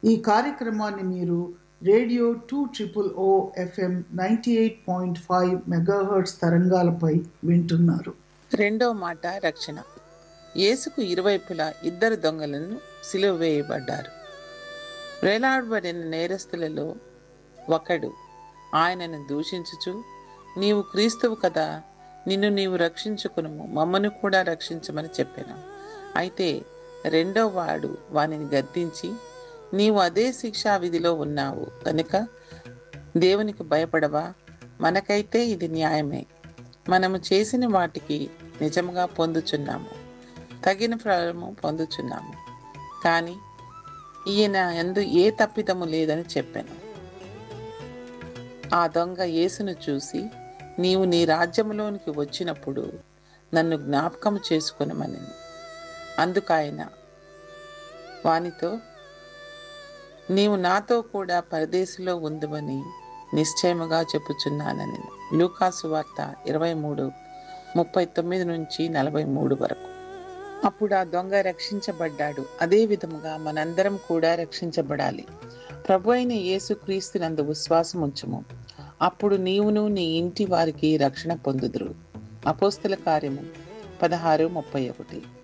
ఈ కార్యక్రమాన్ని మీరు radio two triple O FM ninety eight point five megahertz తరంగాలపై వింటున్నారు రెండో మాట రక్షణ యేసుకు ఇరువైపులా ఇద్దరు దొంగలను సిలువ వేయబడ్డారు వేలాడబడిన నేరస్తులలో ఒకడు ఆయనను దూషించుచు నీవు క్రీస్తువు కదా నిన్ను నీవు రక్షించుకును మమ్మను కూడా రక్షించమని చెప్పాను అయితే రెండో వాడు వానిని గద్దించి నీవు అదే శిక్షా విధిలో ఉన్నావు కనుక దేవునికి భయపడవా మనకైతే ఇది న్యాయమే మనము చేసిన వాటికి నిజంగా పొందుచున్నాము తగిన ఫలము పొందుచున్నాము కానీ ఈయన ఎందు ఏ తప్పిదము లేదని చెప్పాను ఆ దొంగ యేసును చూసి నీవు నీ రాజ్యములోనికి వచ్చినప్పుడు నన్ను జ్ఞాపకం చేసుకునమని అందుకాయన వానితో నీవు నాతో కూడా పరదేశంలో ఉందమని నిశ్చయముగా చెప్పుచున్నానని లూకాసు వార్త ఇరవై మూడు ముప్పై తొమ్మిది నుంచి నలభై మూడు వరకు అప్పుడు ఆ దొంగ రక్షించబడ్డాడు అదే విధముగా మనందరం కూడా రక్షించబడాలి ప్రభు అయిన యేసు క్రీస్తునందు విశ్వాసం ఉంచుము అప్పుడు నీవును నీ ఇంటి వారికి రక్షణ పొందుదురు అపోస్తల కార్యము పదహారు ముప్పై ఒకటి